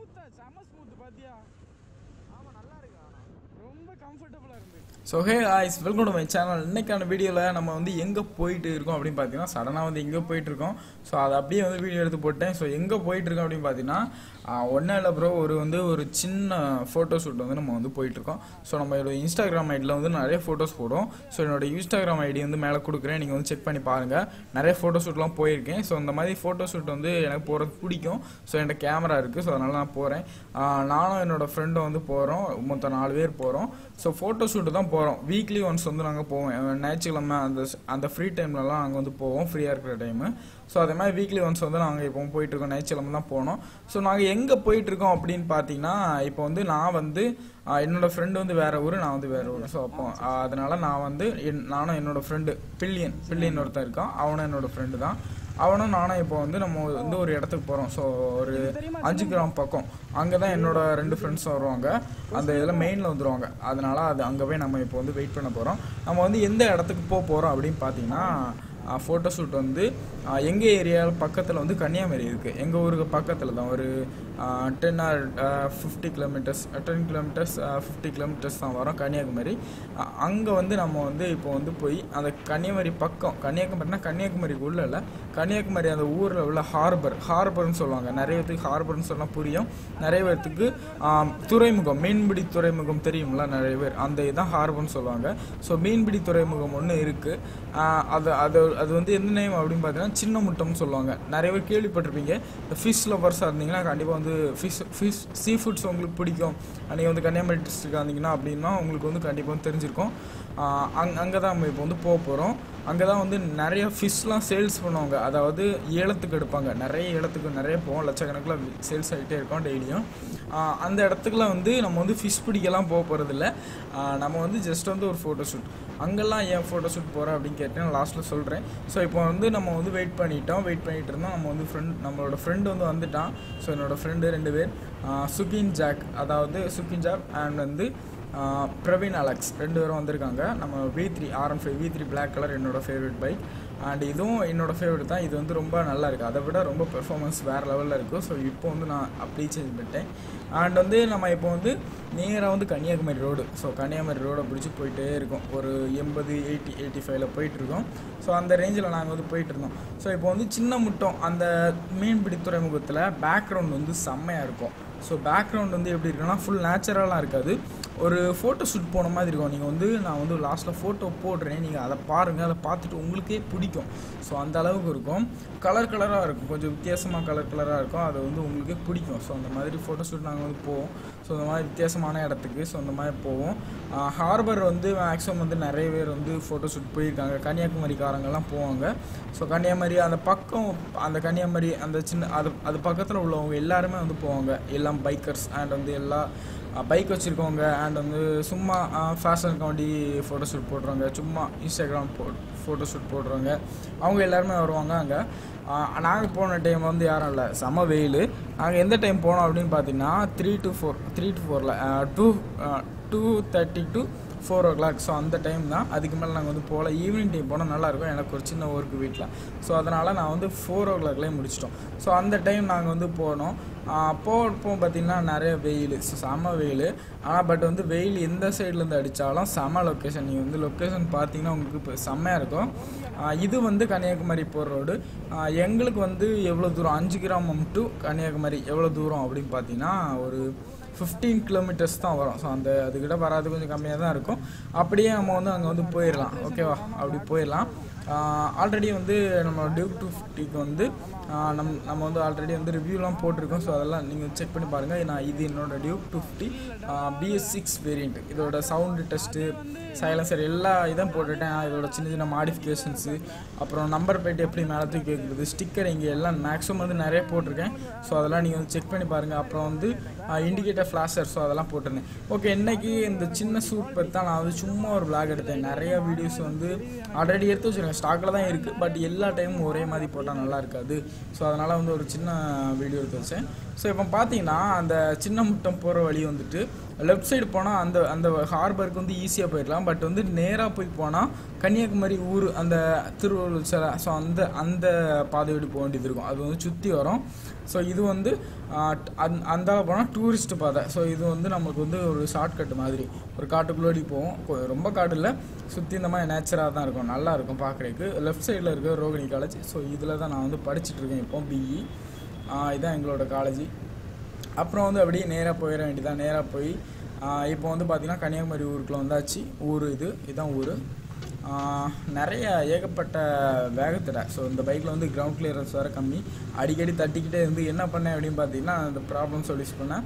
ஸ்மூத்தா செம ஸ்மூத் பாத்தியா ஆமா நல்லா இருக்கு ரொம்ப கம்ஃபர்டபுளா இருந்து so hey guys welcome to my channel இன்னைக்கான வீடியோவில் நம்ம வந்து எங்கே போயிட்டு இருக்கோம் அப்படின்னு பார்த்தீங்கன்னா சடனாக வந்து எங்கே போயிட்டு இருக்கோம் ஸோ அதை அப்படியே வந்து வீடியோ எடுத்து போட்டேன் ஸோ எங்கே போயிட்டு இருக்கோம் அப்படின்னு பார்த்தீங்கன்னா ஒன்றும் இல்லை ப்ரோ ஒரு வந்து ஒரு சின்ன ஃபோட்டோ ஷூட் வந்து நம்ம வந்து போயிட்டு இருக்கோம் ஸோ நம்ம என்னோட இன்ஸ்டாகிராம் ஐடியில் வந்து நிறைய ஃபோட்டோஸ் போடுவோம் ஸோ என்னோட இன்ஸ்டாகிராம் ஐடி வந்து மேலே கொடுக்குறேன் நீங்கள் வந்து செக் பண்ணி பாருங்கள் நிறைய ஃபோட்டோ ஷூட்லாம் போயிருக்கேன் ஸோ இந்த மாதிரி ஃபோட்டோ ஷூட் வந்து எனக்கு போகிறது பிடிக்கும் ஸோ என்கிட்ட கேமரா இருக்குது ஸோ அதனால் நான் போகிறேன் நானும் என்னோட ஃப்ரெண்டும் வந்து போகிறோம் மொத்தம் நாலு பேர் போகிறோம் ஸோ ஃபோட்டோ ஷூட்டு தான் போகிறோம் வீக்லி ஒன்ஸ் வந்து நாங்கள் போவோம் ஞாயிற்றுக்கிழமை அந்த அந்த ஃப்ரீ டைம்லலாம் நாங்கள் வந்து போவோம் ஃப்ரீயாக இருக்கிற டைமு ஸோ அதே மாதிரி வீக்லி ஒன்ஸ் வந்து நாங்கள் இப்போ போயிட்டுருக்கோம் ஞாயிற்றுக்கிழமை தான் போனோம் ஸோ நாங்கள் எங்கே போயிட்டுருக்கோம் அப்படின்னு பார்த்தீங்கன்னா இப்போ வந்து நான் வந்து ஆ, என்னோட ஃப்ரெண்டு வந்து வேற ஊர் நான் வந்து வேற ஊர் ஸோ அப்போ ஆ, அதனால நான் வந்து என் நானும் என்னோட ஃப்ரெண்டு பில்லியன் பில்லியன் ஒருத்தன் இருக்கான் அவனும் என்னோட ஃப்ரெண்டு தான் அவனும் நானும் இப்போ வந்து நம்ம வந்து ஒரு இடத்துக்கு போகிறோம் ஸோ ஒரு அஞ்சு கிராம் பக்கம் அங்கே தான் என்னோட ரெண்டு ஃப்ரெண்ட்ஸும் வருவாங்க அந்த இதில் மெயினில் வந்துடுவாங்க அதனால அது அங்கே போய் நம்ம இப்போ வந்து வெயிட் பண்ண போகிறோம் நம்ம வந்து எந்த இடத்துக்கு போக போகிறோம் அப்படின்னு பார்த்தீங்கன்னா ஃபோட்டோ ஷூட் வந்து எங்கள் ஏரியா பக்கத்தில் வந்து கன்னியாகுமரி இருக்குது எங்கள் ஊருக்கு பக்கத்தில் தான் ஒரு ten or fifty kilometres ten kilometres fifty kilometres தான் வரும் கன்னியாகுமரி அங்கே வந்து நம்ம வந்து இப்போ வந்து போய் அந்த கன்னியாகுமரி பக்கம் கன்னியாகுமரினா கன்னியாகுமரிக்கு உள்ள இல்லை கன்னியாகுமரி அந்த ஊரில் உள்ள ஹார்பர் ஹார்பர்னு சொல்லுவாங்க நிறைய பேத்துக்கு ஹார்பர்னு சொன்னால் புரியும் நிறைய பேர்த்துக்கு ஆம், துறைமுகம் மீன்பிடி துறைமுகம் தெரியும்ல நிறைய பேர் அந்த இதுதான் ஹார்பர்னு சொல்லுவாங்க ஸோ மீன்பிடி துறைமுகம் ஒன்று இருக்குது அது அது அது வந்து எந்த நேம் அப்படின்னு பார்த்தீங்கன்னா சின்ன முட்டம்னு சொல்லுவாங்க நிறைய பேர் கேள்விப்பட்டிருப்பீங்க இந்த ஃபிஷ் லவர்ஸாக இருந்தீங்கன்னா கண்டிப்பாக வந்து ஃபிஷ் ஃபிஷ் சீ ஃபுட்ஸ் உங்களுக்கு பிடிக்கும் நீங்கள் வந்து கன்னியாகுமரி டிஸ்ட்ரிக்ட் வந்தீங்கன்னா அப்படின்னா உங்களுக்கு வந்து கண்டிப்பாக வந்து தெரிஞ்சிருக்கும் அங் அங்கே தான் நம்ம இப்போ வந்து போக போகிறோம் அங்கே தான் வந்து நிறைய ஃபிஷ்லாம் சேல்ஸ் பண்ணுவாங்க அதாவது ஏலத்துக்கு எடுப்பாங்க நிறைய ஏலத்துக்கு நிறைய போவோம் லட்சக்கணக்கில் சேல்ஸ் ஆகிட்டே இருக்கோம் டெய்லியும் அந்த இடத்துக்குலாம் வந்து நம்ம வந்து ஃபிஷ் பிடிக்கலாம் போக போகிறதில்ல நம்ம வந்து ஜஸ்ட் வந்து ஒரு ஃபோட்டோ ஷூட் அங்கெல்லாம் ஏன் ஃபோட்டோ ஷூட் போகிறேன் அப்படின்னு கேட்டேன் நான் லாஸ்ட்டில் சொல்கிறேன் ஸோ இப்போ வந்து நம்ம வந்து வெயிட் பண்ணிட்டோம் வெயிட் பண்ணிட்டு இருந்தோம் நம்ம வந்து ஃப்ரெண்ட் நம்மளோட ஃப்ரெண்டு வந்து வந்துட்டான் ஸோ என்னோட ஃப்ரெண்டு ரெண்டு பேர் ஆஹ் சுகின் ஜாக் அதாவது சுகின் ஜாக் அண்ட் வந்து ஆஹ் பிரவீன் அலெக்ஸ் ரெண்டு பேரும் வந்திருக்காங்க நம்ம V three R one five V three black colour என்னோட ஃபேவரட் பைக் அண்ட் இதுவும் என்னோட ஃபேவரட் தான் இது வந்து ரொம்ப நல்லா இருக்குது அதை விட ரொம்ப பெர்ஃபார்மன்ஸ் வேறு லெவலில் இருக்கும் ஸோ இப்போ வந்து நான் அப்படியே சேஞ்ச் பண்ணிட்டேன் அண்ட் வந்து நம்ம இப்போ வந்து நேராக வந்து கன்னியாகுமரி ரோடு ஸோ கன்னியாகுமரி ரோடை பிடிச்சி போயிட்டே இருக்கோம் ஒரு எண்பது எயிட்டி எயிட்டி ஃபைவ்ல போயிட்டுருக்கோம் ஸோ அந்த ரேஞ்சில் நாங்கள் வந்து போயிட்டு இருந்தோம் ஸோ இப்போ வந்து சின்ன முட்டம் அந்த மீன்பிடி துறைமுகத்தில் பேக்ரவுண்ட் வந்து செம்மையாக இருக்கும் ஸோ பேக்ரவுண்ட் வந்து எப்படி இருக்குன்னா ஃபுல் நேச்சுரலாக இருக்காது ஒரு ஃபோட்டோ ஷூட் போன மாதிரி இருக்கும் நீங்கள் வந்து நான் வந்து லாஸ்ட்டில் ஃபோட்டோ போடுறேன் நீங்கள் அதை பாருங்கள் அதை பார்த்துட்டு உங்களுக்கே பிடிக்கும் ஸோ அந்த அளவுக்கு இருக்கும் கலர் கலராக இருக்கும் கொஞ்சம் வித்தியாசமாக கலர் கலராக இருக்கும் அது வந்து உங்களுக்கே பிடிக்கும் ஸோ அந்த மாதிரி ஃபோட்டோ ஷூட் நாங்கள் வந்து போவோம் ஸோ இந்த மாதிரி வித்தியாசமான இடத்துக்கு ஸோ அந்த மாதிரி போவோம் ஹார்பர் வந்து மேக்ஸிமம் வந்து நிறைய பேர் வந்து ஃபோட்டோ ஷூட் போயிருக்காங்க கன்னியாகுமரிக்காரங்கெல்லாம் போவாங்க ஸோ கன்னியாகுமரி அந்த பக்கம் அந்த கன்னியாகுமரி அந்த சின்ன அது அது பக்கத்தில் உள்ளவங்க எல்லாருமே வந்து போவாங்க எல்லாம் பைக்கர்ஸ் அண்ட் வந்து எல்லா பைக் வச்சுருக்கவங்க அண்ட் வந்து சும்மா ஃபேஷனுக்காண்டி ஃபோட்டோ ஷூட் போடுறவங்க சும்மா இன்ஸ்டாகிராம் போ ஃபோட்டோ ஷூட் போடுறவங்க அவங்க எல்லாருமே வருவாங்க அங்கே நாங்கள் போன டைம் வந்து யாரும் இல்லை செம வெயில் நாங்கள் எந்த டைம் போனோம் அப்படின்னு பார்த்தீங்கன்னா three to four three to ஃபோரில் two two thirty to four o'clock so அந்த டைம் தான் அதுக்கு மேலே நாங்கள் வந்து போகல ஈவினிங் டைம் போனால் நல்லாயிருக்கும் எனக்கு ஒரு சின்ன ஒர்க் வீட்டில் ஸோ அதனால் நான் வந்து ஃபோர் ஓ கிளாக்லேயே முடிச்சிட்டோம் ஸோ அந்த டைம் நாங்கள் வந்து போனோம் போகிறப்போ பார்த்திங்கன்னா நிறைய வெயில் ஸோ செம வெயில் ஆனால் பட் வந்து வெயில் எந்த சைட்லேருந்து அடித்தாலும் செம லொக்கேஷன் நீங்கள் வந்து லொக்கேஷன் பார்த்தீங்கன்னா உங்களுக்கு இப்போ செம்மையாக இருக்கும் ஆஹ் இது வந்து கன்னியாகுமரி போகிற ரோடு ஆஹ் எங்களுக்கு வந்து எவ்வளோ தூரம் அஞ்சு கிராமம் டு கன்னியாகுமரி எவ்வளோ தூரம் அப்படின்னு பார்த்தீங்கன்னா ஒரு ஃபிஃப்டீன் கிலோமீட்டர்ஸ் தான் வரும் ஸோ அந்த அதுக்கிட்ட வராது கொஞ்சம் கம்மியாக தான் இருக்கும் அப்படியே நம்ம வந்து அங்கே வந்து போயிடலாம் ஓகேவா அப்படி போயிடலாம் ஆல்ரெடி வந்து நம்ம டியூக் டூ ஃபிஃப்டிக்கு வந்து ஆஹ் நம் நம்ம வந்து ஆல்ரெடி வந்து ரிவ்யூலாம் போட்டிருக்கோம் ஸோ அதெல்லாம் நீங்கள் செக் பண்ணி பாருங்கள் நான் இது என்னோட Duke two fifty BS six variant இதோட சவுண்டு டெஸ்ட்டு சைலன்சர் எல்லா இதையும் போட்டுட்டேன் இதோட சின்ன சின்ன மாடிஃபிகேஷன்ஸு அப்புறம் நம்பர் பிளேட் எப்படி மேலே தூக்கி வைக்கிறது ஸ்டிக்கர் இங்கே எல்லாம் மேக்ஸிமம் வந்து நிறைய போட்டிருக்கேன் ஸோ அதெல்லாம் நீங்கள் வந்து செக் பண்ணி பாருங்கள் அப்புறம் வந்து இண்டிகேட்டர் ஃப்ளாஷர் ஸோ அதெல்லாம் போட்டிருந்தேன் ஓகே இன்னைக்கு இந்த சின்ன சூட் பற்றி தான் நான் வந்து சும்மா ஒரு vlog எடுத்தேன் நிறைய வீடியோஸ் வந்து ஆல்ரெடி எடுத்து வச்சுருக்கேன் ஸ்டாக்கில் தான் இருக்குது பட் எல்லா டைமும் ஒரே மாதிரி போட்டால் நல்லா இருக்காது ஸோ அதனால் வந்து ஒரு சின்ன வீடியோ எடுத்து வச்சேன் ஸோ இப்போ பார்த்தீங்கன்னா அந்த சின்ன முட்டம் போகிற வழி வந்துட்டு லெஃப்ட் சைடு போனால் அந்த அந்த ஹார்பருக்கு வந்து ஈஸியாக போயிடலாம் பட் வந்து நேராக போய் போனால் கன்னியாகுமரி ஊர் அந்த திருவள்ளூர் சிலை ஸோ அந்த அந்த பாதை வழி போக வேண்டியது இருக்கும் அது வந்து சுற்றி வரும் ஸோ இது வந்து அந்த போனால் டூரிஸ்ட் பாதை ஸோ இது வந்து நமக்கு வந்து ஒரு ஷார்ட்கட் மாதிரி ஒரு காட்டுக்குள்ளோடி போவோம் கொ- ரொம்ப காடு இல்லை சுற்றி இந்த மாதிரி நேச்சராக தான் இருக்கும் நல்லா இருக்கும் பார்க்குறதுக்கு லெஃப்ட் சைடில் இருக்க ரோகிணி காலேஜ் ஸோ இதில் தான் நான் வந்து படிச்சுட்டு இருக்கேன் இப்போ பிஇ இதான் எங்களோட காலேஜ் அப்புறம் வந்து அப்படியே நேராக போயிட வேண்டியதான் நேராக போய் ஆஹ் இப்போ வந்து பார்த்தீங்கன்னா கன்னியாகுமரி ஊருக்குள்ள வந்தாச்சு ஊர் இது இதுதான் ஊர் ஆஹ் நிறைய ஏகப்பட்ட வேகத்தில் ஸோ இந்த பைக்கில் வந்து கிரவுண்ட் கிளியரன்ஸ் வேறு கம்மி அடிக்கடி தட்டிக்கிட்டே இருந்து என்ன பண்ணேன் அப்படின்னு பார்த்தீங்கன்னா அந்த ப்ராப்ளம் சொல்யூஸ் பண்ணேன்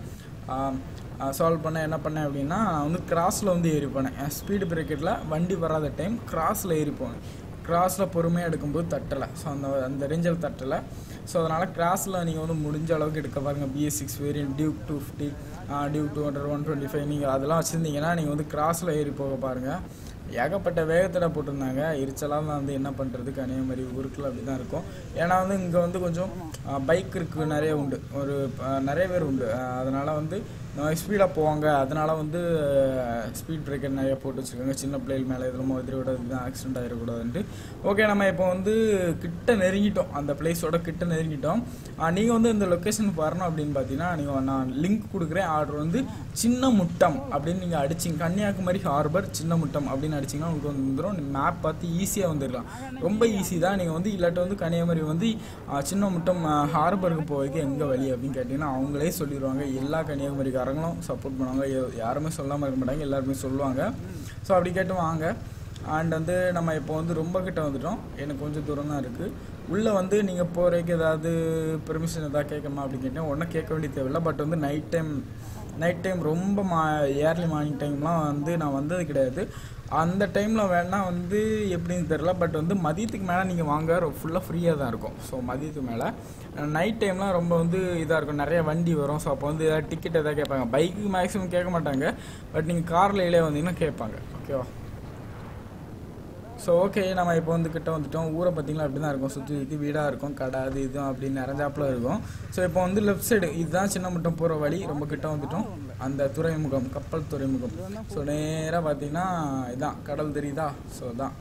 சால்வ் பண்ண என்ன பண்ணேன் அப்படின்னா நான் வந்து கிராஸில் வந்து ஏறி போனேன் ஸ்பீடு பிரேக்கெட்டில் வண்டி வராத டைம் கிராஸில் ஏறி போனேன் கிராஸில் பொறுமையாக எடுக்கும்போது தட்டலை ஸோ அந்த அந்த ரேஞ்சில் தட்டலை ஸோ அதனால் கிராஸில் நீங்கள் வந்து முடிஞ்ச அளவுக்கு எடுக்க பாருங்கள் BS six variant Duke two fifty Duke two hundred one twenty five நீங்கள் அதெல்லாம் வச்சுருந்தீங்கன்னா நீங்கள் வந்து கிராஸில் ஏறி போக பாருங்கள் ஏகப்பட்ட வேகத்தில் போட்டிருந்தாங்க எரிச்சலாக தான் வந்து என்ன பண்ணுறது கன்னியாகுமரி ஊருக்குள்ள அப்படி தான் இருக்கும் ஏன்னா வந்து இங்கே வந்து கொஞ்சம் பைக் இருக்கு நிறைய உண்டு ஒரு அஹ், நிறைய பேர் உண்டு அஹ், அதனால வந்து ஸ்பீடாக போவாங்க அதனால வந்து ஸ்பீட் பிரேக்கர் நிறைய போட்டு வச்சுருக்காங்க சின்ன பிள்ளைகள் மேலே எதில் மோதிரி விட இதுதான் ஆக்சிடென்ட் ஆகிடக்கூடாதுன்ட்டு ஓகே நம்ம இப்போ வந்து கிட்ட நெருங்கிட்டோம் அந்த பிளேஸோட கிட்ட நெருங்கிட்டோம் நீங்கள் வந்து இந்த லொக்கேஷனுக்கு வரணும் அப்படின்னு பார்த்தீங்கன்னா நீங்கள் நான் லிங்க் கொடுக்குறேன் ஆர்டர் வந்து சின்ன முட்டம் அப்படின்னு நீங்கள் அடிச்சிங்க கன்னியாகுமரி ஹார்பர் சின்ன முட்டம் அப்படின்னு அடிச்சிங்கன்னா உங்களுக்கு வந்து வந்துடும் மேப் பார்த்து ஈஸியாக வந்துடலாம் ரொம்ப ஈஸி தான் நீங்கள் வந்து இல்லாட்ட வந்து கன்னியாகுமரி வந்து ஆ, சின்ன முட்டம் ஹார்பருக்கு போகிறதுக்கு எங்கே வழி அப்படின்னு கேட்டிங்கன்னா அவங்களே சொல்லிடுவாங்க எல்லா கன்னியாகுமரிக்காரங்களும் சப்போர்ட் பண்ணுவாங்க யா- யாருமே சொல்லாமல் இருக்க மாட்டாங்க எல்லாருமே சொல்லுவாங்க ஸோ அப்படி கேட்டு வாங்க அண்ட் வந்து நம்ம இப்போ வந்து ரொம்ப கிட்ட வந்துட்டோம் எனக்கு கொஞ்சம் தூரம் தான் இருக்குது உள்ளே வந்து நீங்கள் போகிறதுக்கு ஏதாவது பெர்மிஷன் ஏதாவது கேட்கணுமா அப்படின்னு கேட்டேன் ஒன்றும் கேட்க வேண்டிய தேவையில்லை பட் வந்து நைட் டைம் நைட் டைம் ரொம்ப மா ஏர்லி மார்னிங் டைம்லாம் வந்து நான் வந்தது கிடையாது அந்த டைமில் வேணால் வந்து எப்படின்னு தெரில பட் வந்து மதியத்துக்கு மேலே நீங்கள் வாங்க ஃபுல்லாக ஃப்ரீயாக தான் இருக்கும் ஸோ மதியத்துக்கு மேலே நைட் டைம்லாம் ரொம்ப வந்து இதாக இருக்கும் நிறைய வண்டி வரும் ஸோ அப்போ வந்து ஏதாவது டிக்கெட் எதாவது கேட்பாங்க பைக்கு மேக்ஸிமம் கேட்க மாட்டாங்க பட் நீங்கள் காரில் இளைய வந்தீங்கன்னா கேட்பாங்க ஓகேவா ஸோ ஓகே நம்ம இப்போ வந்து கிட்ட வந்துட்டோம் ஊரை பார்த்தீங்களா அப்படி தான் இருக்கும் சுற்றி சுற்றி வீடாக இருக்கும் கடை அது இது அப்படின்னு நிறைஞ்சாப்புல இருக்கும் ஸோ இப்போ வந்து லெஃப்ட் சைடு இதுதான் சின்ன முட்டம் போகிற வழி ரொம்ப கிட்ட வந்துட்டோம் அந்த துறைமுகம் கப்பல் துறைமுகம் ஸோ நேராக பார்த்தீங்கன்னா இதான் கடல் தெரியுதா ஸோ தான்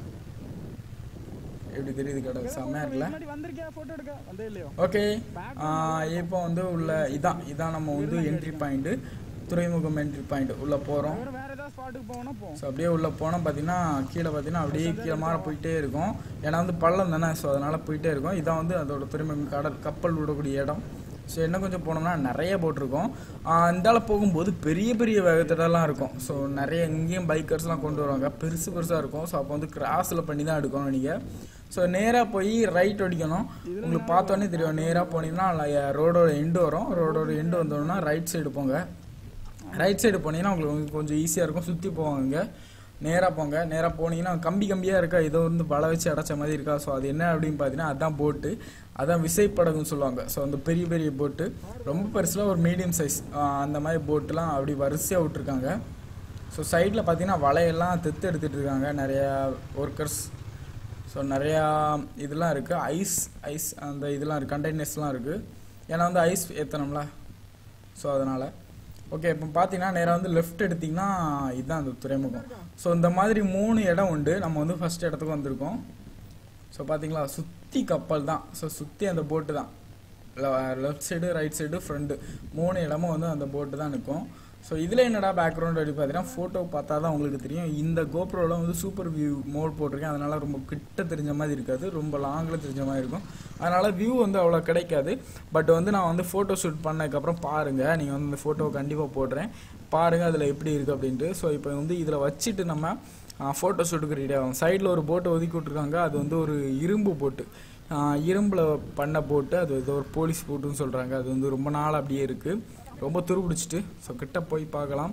எப்படி தெரியுது கடல் செம்மையாக இருக்குல்ல முன்னாடி வந்திருக்கியா போட்டோ எடுக்க வந்தே இல்லையோ ஓகே இப்போ வந்து உள்ள இதான் இதான் நம்ம வந்து என்ட்ரி பாயிண்ட்டு துறைமுகம் என்ட்ரி பாயிண்ட் உள்ளே போகிறோம் வேற வேற ஏதாவது ஸ்பாட்டுக்கு போகணும்னா போ ஸோ அப்படியே உள்ளே போனால் பார்த்தீங்கன்னா கீழே பார்த்தீங்கன்னா அப்படியே கீழே மாற போயிட்டே இருக்கும் ஏன்னா வந்து பள்ளம் தானே ஸோ அதனால் போயிட்டே இருக்கும் இதான் வந்து அதோட துறைமுகம் கடல் கப்பல் விடக்கூடிய இடம் ஸோ என்ன கொஞ்சம் போனோம்னா நிறைய போட்டிருக்கோம் இந்தால போகும்போது பெரிய பெரிய வேகத்திலலாம் இருக்கும் ஸோ நிறைய இங்கேயும் பைக்கர்ஸ்லாம் கொண்டு வருவாங்க பெருசு பெருசாக இருக்கும் ஸோ அப்போ வந்து கிராஸில் பண்ணி தான் எடுக்கணும் நீங்கள் ஸோ நேராக போய் ரைட் அடிக்கணும் உங்களுக்கு பார்த்தோன்னே தெரியும் நேராக போனீங்கன்னா ரோடோட எண்டு வரும் ரோடோட எண்டு வந்தோன்னா ரைட் சைடு போங்க ரைட் சைடு போனீங்கன்னா உங்களுக்கு வந்து கொஞ்சம் ஈஸியாக இருக்கும் சுற்றி போவாங்க நேராக போங்க நேராக போனீங்கன்னா கம்பி கம்பியாக இருக்கா ஏதோ வந்து வலை வச்சு அடைச்ச மாதிரி இருக்கா ஸோ அது என்ன அப்படின்னு பார்த்தீங்கன்னா அதான் போட்டு அதான் விசைப்படகுன்னு சொல்லுவாங்க ஸோ அந்த பெரிய பெரிய போட்டு ரொம்ப பெருசில் ஒரு மீடியம் சைஸ் அந்த மாதிரி போட்டுலாம் அப்படி வரிசையாக விட்ருக்காங்க ஸோ சைடில் பார்த்தீங்கன்னா வலையெல்லாம் தெத்து எடுத்துகிட்டு இருக்காங்க நிறையா ஒர்க்கர்ஸ் ஸோ நிறையா இதெல்லாம் இருக்குது ஐஸ் ஐஸ் அந்த இதெல்லாம் இருக்குது கண்டெய்னர்ஸ்லாம் இருக்குது ஏன்னா வந்து ஐஸ் ஏற்றணும்ல ஸோ அதனால் ஓகே இப்போ பார்த்தீங்கன்னா நேராக வந்து லெஃப்ட் எடுத்திங்கன்னா இதுதான் அந்த துறைமுகம் ஸோ இந்த மாதிரி மூணு இடம் உண்டு நம்ம வந்து ஃபர்ஸ்ட் இடத்துக்கு வந்திருக்கோம் ஸோ பார்த்தீங்களா சுற்றி கப்பல் தான் ஸோ சுற்றி அந்த போட்டு தான் left side right side front மூணு இடமும் வந்து அந்த போட்டு தான் நிற்கும் ஸோ இதில் என்னடா பேக்ரவுண்ட் அப்படி பார்த்தீங்கன்னா ஃபோட்டோ பார்த்தா தான் உங்களுக்கு தெரியும் இந்த கோப்ரோவில் வந்து சூப்பர் வியூ மோட் போட்டிருக்கேன் அதனால் ரொம்ப கிட்ட தெரிஞ்ச மாதிரி இருக்காது ரொம்ப லாங்கில் தெரிஞ்ச மாதிரி இருக்கும் அதனால் வியூ வந்து அவ்வளோ கிடைக்காது பட் வந்து நான் வந்து ஃபோட்டோ ஷூட் பண்ணதுக்கப்புறம் பாருங்கள் நீங்கள் வந்து இந்த ஃபோட்டோவை கண்டிப்பாக போடுறேன் பாருங்கள் அதில் எப்படி இருக்குது அப்படின்ட்டு ஸோ இப்போ வந்து இதில் வச்சுட்டு நம்ம ஃபோட்டோ ஷூட்டுக்கு ரெடி ஆகும் சைடில் ஒரு போட்டை ஒதுக்கி விட்ருக்காங்க அது வந்து ஒரு இரும்பு போட்டு இரும்பில் பண்ண போட்டு அது ஏதோ ஒரு போலீஸ் போட்டுன்னு சொல்கிறாங்க அது வந்து ரொம்ப நாள் அப்படியே இருக்குது ரொம்ப துருபிடிச்சிட்டு ஸோ கிட்ட போய் பார்க்கலாம்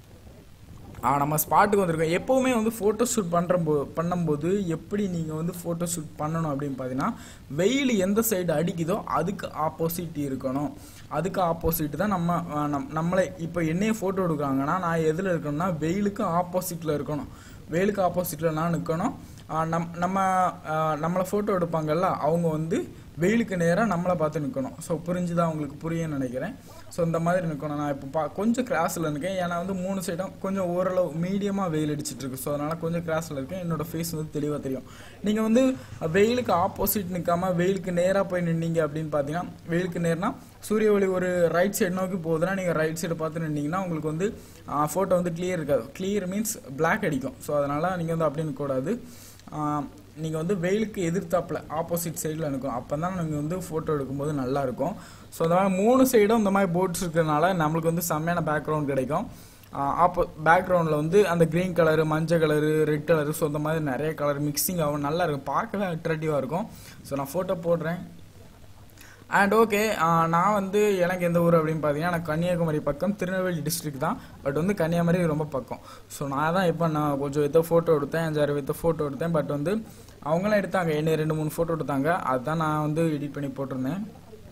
ஆ நம்ம ஸ்பாட்டுக்கு வந்திருக்கோம் எப்போவுமே வந்து ஃபோட்டோ ஷூட் பண்ணுற போ பண்ணும்போது எப்படி நீங்கள் வந்து ஃபோட்டோ ஷூட் பண்ணணும் அப்படின்னு பார்த்தீங்கன்னா வெயில் எந்த சைடு அடிக்குதோ அதுக்கு ஆப்போசிட் இருக்கணும் அதுக்கு ஆப்போசிட் தான் நம்ம ஆ, நம் நம்மளே இப்போ என்னையே ஃபோட்டோ எடுக்கிறாங்கன்னா நான் எதில் இருக்கணும்னா வெயிலுக்கு ஆப்போசிட்டில் இருக்கணும் வெயிலுக்கு ஆப்போசிட்டில் நான் நிற்கணும் ஆ, நம் நம்ம ஆ, நம்மளை ஃபோட்டோ எடுப்பாங்கல்ல அவங்க வந்து வெயிலுக்கு நேராக நம்மளை பார்த்து நிற்கணும் ஸோ புரிஞ்சுதான் உங்களுக்கு புரியும்னு நினைக்கிறேன் ஸோ இந்த மாதிரி நிற்கணும் நான் இப்போ பா கொஞ்சம் கிராஸில் இருக்கேன் ஏன்னா வந்து மூணு சைடும் கொஞ்சம் ஓரளவு மீடியமாக வெயில் அடிச்சிட்டு இருக்கு ஸோ அதனால் கொஞ்சம் கிராஸில் இருக்கேன் என்னோட ஃபேஸ் வந்து தெளிவாக தெரியும் நீங்கள் வந்து வெயிலுக்கு ஆப்போசிட் நிற்காம வெயிலுக்கு நேராக போய் நின்னீங்க அப்படின்னு பார்த்தீங்கன்னா வெயிலுக்கு நேர்னா சூரிய ஒளி ஒரு ரைட் சைடு நோக்கி போகுதுன்னா நீங்கள் ரைட் சைடு பார்த்து நின்னீங்கன்னா உங்களுக்கு வந்து ஃபோட்டோ வந்து கிளியர் இருக்காது கிளியர் மீன்ஸ் பிளாக் அடிக்கும் ஸோ அதனால் நீங்கள் வந்து அப்படி நிற்கக்கூடாது நீங்கள் வந்து வெயிலுக்கு எதிர்த்தாப்புல ஆப்போசிட் சைடில் இருக்கும் அப்போ தான் நீங்கள் வந்து ஃபோட்டோ எடுக்கும்போது நல்லா இருக்கும் ஸோ அந்த மாதிரி மூணு சைடும் இந்த மாதிரி போட்ஸ் இருக்கிறதுனால நம்மளுக்கு வந்து செம்மையான பேக்ரவுண்ட் கிடைக்கும் ஆப்போ பேக்ரவுண்டில் வந்து அந்த க்ரீன் கலரு மஞ்சள் கலரு ரெட் கலரு ஸோ இந்த மாதிரி நிறைய கலர் மிக்சிங் ஆகும் நல்லா இருக்கும் பார்க்கவே அட்ராக்டிவாக இருக்கும் ஸோ நான் ஃபோட்டோ போடுறேன் அண்ட் ஓகே நான் வந்து எனக்கு எந்த ஊர் அப்படின்னு பார்த்தீங்கன்னா எனக்கு கன்னியாகுமரி பக்கம் திருநெல்வேலி டிஸ்ட்ரிக்ட் தான் பட் வந்து கன்னியாகுமரி ரொம்ப பக்கம் ஸோ நான் தான் இப்போ நான் கொஞ்சம் எத்த ஃபோட்டோ எடுத்தேன் அஞ்சாறு வித்த ஃபோட்டோ எடுத்தேன் பட் வந்து அவங்களாம் எடுத்தாங்க என்ன ரெண்டு மூணு ஃபோட்டோ எடுத்தாங்க அதுதான் நான் வந்து எடிட் பண்ணி போட்டிருந்தேன்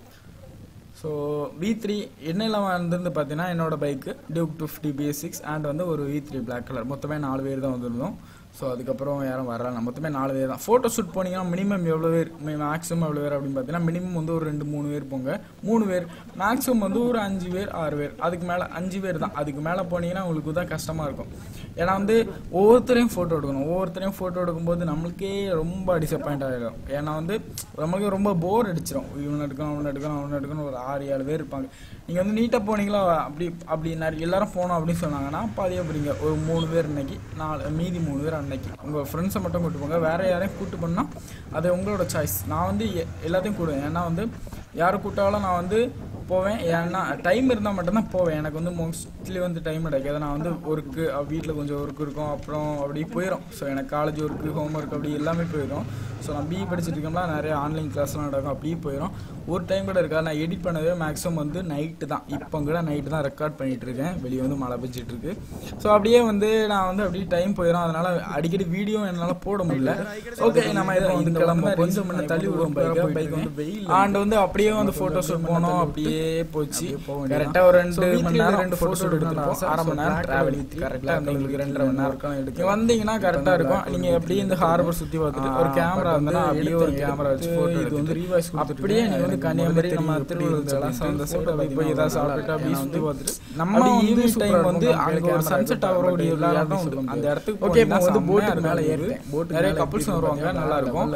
ஸோ வி த்ரீ என்னெல்லாம் வந்துருந்து பார்த்தீங்கன்னா என்னோட bike Duke two fifty BS six and வந்து ஒரு வி த்ரீ பிளாக் கலர் மொத்தமே நாலு பேர் தான் வந்திருந்தோம் ஸோ அதுக்கப்புறம் யாரும் வரல மொத்தமே நாலு பேர் தான் ஃபோட்டோ ஷூட் போனீங்கன்னா மினிமம் எவ்வளோ பேர் மேக்ஸிமம் எவ்வளோ பேர் அப்படின்னு பார்த்தீங்கன்னா மினிமம் வந்து ஒரு ரெண்டு மூணு பேர் போங்க மூணு பேர் மேக்ஸிமம் வந்து ஒரு அஞ்சு பேர் ஆறு பேர் அதுக்கு மேலே அஞ்சு பேர் தான் அதுக்கு மேலே போனீங்கன்னா உங்களுக்கு தான் கஷ்டமாக இருக்கும் ஏன்னா வந்து ஒவ்வொருத்தரையும் ஃபோட்டோ எடுக்கணும் ஒவ்வொருத்தரையும் ஃபோட்டோ எடுக்கும்போது நம்மளுக்கே ரொம்ப டிசப்பாயிண்ட் ஆகிடும் ஏன்னா வந்து நம்மளுக்கு ரொம்ப போர் அடிச்சிடும் இவனை எடுக்கணும் அவனை எடுக்கணும் அவனை எடுக்கணும் ஒரு ஆறு ஏழு பேர் இருப்பாங்க நீங்கள் வந்து நீட்டாக போனீங்களா அப்படி அப்படி நிறைய எல்லாரும் போனோம் அப்படின்னு சொன்னாங்கன்னா பாதியாக போறீங்க ஒரு மூணு பேர் இன்னைக்கு நாலு மீதி மூணு பேர் அன்னைக்கு உங்கள் ஃப்ரெண்ட்ஸை மட்டும் கூட்டு போங்க வேற யாரையும் கூட்டு போனால் அது உங்களோட சாய்ஸ் நான் வந்து எ- எல்லாத்தையும் கூடுவேன் ஏன்னா வந்து யார் கூட்டாலும் நான் வந்து போவேன் ஏன்னா டைம் இருந்தால் மட்டும்தான் போவேன் எனக்கு வந்து மோஸ்ட்லி வந்து டைம் கிடைக்காது நான் வந்து ஒர்க்கு வீட்டில் கொஞ்சம் ஒர்க் இருக்கும் அப்புறம் அப்படி போயிடும் ஸோ எனக்கு காலேஜ் ஒர்க்கு ஹோம் ஒர்க் அப்படி எல்லாமே போயிடும் ஸோ நான் பிஇ படிச்சுட்டு இருக்கோம்னா நிறைய ஆன்லைன் கிளாஸ்லாம் நடக்கும் அப்படியே போயிடும் ஒரு டைம் கூட இருக்காது நான் எடிட் பண்ணவே மேக்ஸிமம் வந்து நைட்டு தான் இப்போ கூட நைட்டு தான் ரெக்கார்ட் பண்ணிட்டு இருக்கேன் வெளியே வந்து மழை பெஞ்சிட்டு இருக்கு ஸோ அப்படியே வந்து நான் வந்து அப்படியே டைம் போயிடும் அதனால அடிக்கடி வீடியோ என்னால் போட முடியல ஓகே நம்ம இதை வந்து கிளம்ப கொஞ்சம் முன்ன தள்ளி விடும் பைக் பைக் வந்து வெயில் ஆண்டு வந்து அப்படியே வந்து ஃபோட்டோ ஷூட் போனோம் அப்படியே போச்சு கரெக்டாக ஒரு ரெண்டு மணி நேரம் ரெண்டு ஃபோட்டோ ஷூட் எடுத்துருப்போம் அரை மணி நேரம் டிராவலிங் கரெக்டாக வந்து எங்களுக்கு ரெண்டரை மணி நேரம் எடுத்து வந்தீங்கன்னா கரெக்டாக இருக்கும் நீங்கள் அப்படியே இந்த ஹார்பர் சுற்றி பார்த்துட்டு ஒரு கேமரா வந்து அப்படியே ஒரு கேமரா வச்சு ஃபோட்டோ இது வந்து ரீவாய்ஸ் அப்படியே நீ வந்து கன்னியாகுமரி நம்ம திருவள்ளுவர் அந்த ஃபோட்டோ போய் ஏதாவது சாப்பிட்டுட்டு அப்படியே சுற்றி பார்த்துட்டு நம்ம ஈவினிங் டைம் வந்து அங்கே ஒரு சன்செட் ஆகிற இடம் உண்டு அந்த இடத்துக்கு ஓகே இப்போ வந்து போட்டு மேலே ஏறுறேன் போட்டு நிறைய கப்புள்ஸ் வருவாங்க நல்லா இருக்கும்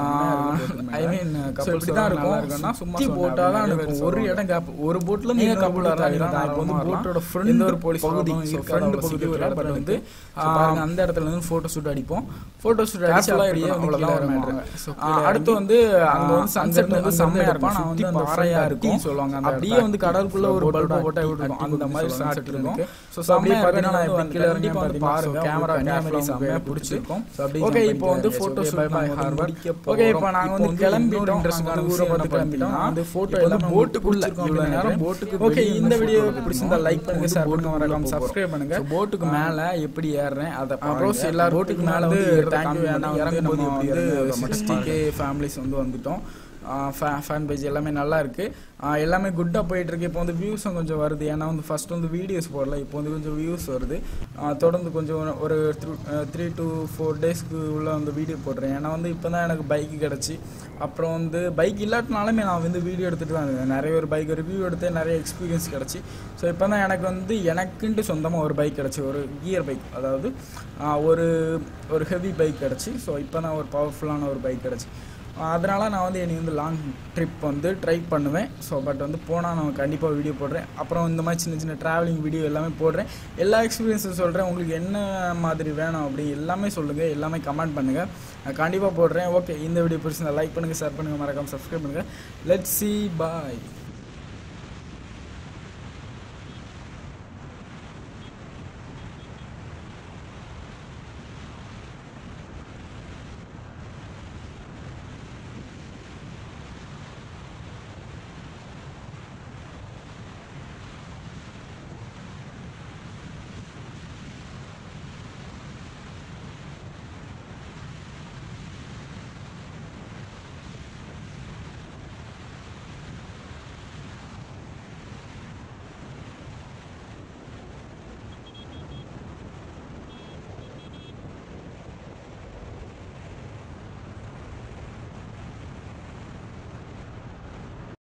ஐ மீன் கப்புள்ஸ் தான் இருக்கும் இருக்கும்னா சும்மா போட்டால் தான் இருக்கும் ஒரு இடம் கேப் ஒரு போட்ல நீங்க கப்புள் ஆகலாம் நான் இப்போ வந்து போட்டோட ஃப்ரண்ட் ஒரு போலீஸ் பகுதி ஃப்ரண்ட் பகுதி ஒரு இடம் பட் வந்து பாருங்க அந்த இடத்துல இருந்து ஃபோட்டோ ஷூட் அடிப்போம் ஃபோட்டோ ஷூட் அடிச்சு அப்படியே அவ்வளோதான் அடுத்து வந்து அங்க வந்து சன்செட் வந்து செம்மையா இருக்கும் நான் வந்து அந்த பாறையா இருக்கும் சொல்லுவாங்க அப்படியே வந்து கடலுக்குள்ள ஒரு பல்பு போட்டா விட்டுருக்கும் அந்த மாதிரி ஷாட் இருக்கும் ஸோ அப்படியே பார்த்தீங்கன்னா நான் எப்படி கீழே இறங்கி வந்து பாருங்க கேமரா கேமரா செம்மையா பிடிச்சிருக்கும் ஓகே இப்போ வந்து photo bye bye harbour okay இப்போ நாங்க வந்து கிளம்பிட்டோம் இன்ட்ரெஸ்டான ஊரை பார்த்து கிளம்பிட்டோம் அந்த ஃபோட்டோ எல்லாம் போட்டுக்குள்ள இவ்வளவு நேரம் போட்டுக்கு ஓகே இந்த வீடியோ பிடிச்சிருந்தா லைக் பண்ணுங்க ஷேர் பண்ணுங்க மறக்காம சப்ஸ்கிரைப் பண்ணுங்க போட்டுக்கு மேல எப்படி ஏறுறேன் அதை அப்புறம் எல்லாரும் போட்டுக்கு மேல வந்து தேங்க்யூ ஏன்னா இறங்கும்போது எப்படி மஸ்டிகே ஃபேமிலிஸ் வந்து வந்துட்டோம் ஃபேன் பேஜ் எல்லாமே நல்லா இருக்கு ஆஹ் எல்லாமே குட்டாக போயிட்டு இருக்கு இப்போ வந்து வியூஸும் கொஞ்சம் வருது ஏன்னா வந்து ஃபர்ஸ்ட் வந்து வீடியோஸ் போடல இப்போ வந்து கொஞ்சம் வியூஸ் வருது ஆஹ் தொடர்ந்து கொஞ்சம் ஒரு த்ரீ டு ஃபோர் டேஸ்க்கு உள்ள வந்து வீடியோ போடுறேன் ஏன்னா வந்து இப்போ தான் எனக்கு பைக் கிடச்சி அப்புறம் வந்து பைக் இல்லாட்டினாலுமே நான் வந்து வீடியோ எடுத்துகிட்டு தான் இருந்தேன் நிறைய ஒரு பைக் ரிவ்யூ எடுத்து நிறைய எக்ஸ்பீரியன்ஸ் கிடச்சி ஸோ இப்போ தான் எனக்கு வந்து எனக்குன்ட்டு சொந்தமாக ஒரு பைக் கிடச்சி ஒரு கியர் பைக் அதாவது ஆஹ் ஒரு ஒரு ஹெவி பைக் கிடச்சி ஸோ இப்போ தான் ஒரு பவர்ஃபுல்லான ஒரு பைக் கிடச்சி அதனால நான் வந்து என்னை வந்து லாங் ட்ரிப் வந்து ட்ரை பண்ணுவேன் ஸோ பட் வந்து போனால் நான் கண்டிப்பாக வீடியோ போடுறேன் அப்புறம் இந்த மாதிரி சின்ன சின்ன ட்ராவலிங் வீடியோ எல்லாமே போடுறேன் எல்லா எக்ஸ்பீரியன்ஸும் சொல்கிறேன் உங்களுக்கு என்ன மாதிரி வேணும் அப்படி எல்லாமே சொல்லுங்கள் எல்லாமே கமெண்ட் பண்ணுங்கள் நான் கண்டிப்பாக போடுறேன் ஓகே இந்த வீடியோ பிடிச்சிருந்தா லைக் பண்ணுங்கள் ஷேர் பண்ணுங்கள் மறக்காம சப்ஸ்கிரைப் பண்ணுங்கள் லெட் சி பாய்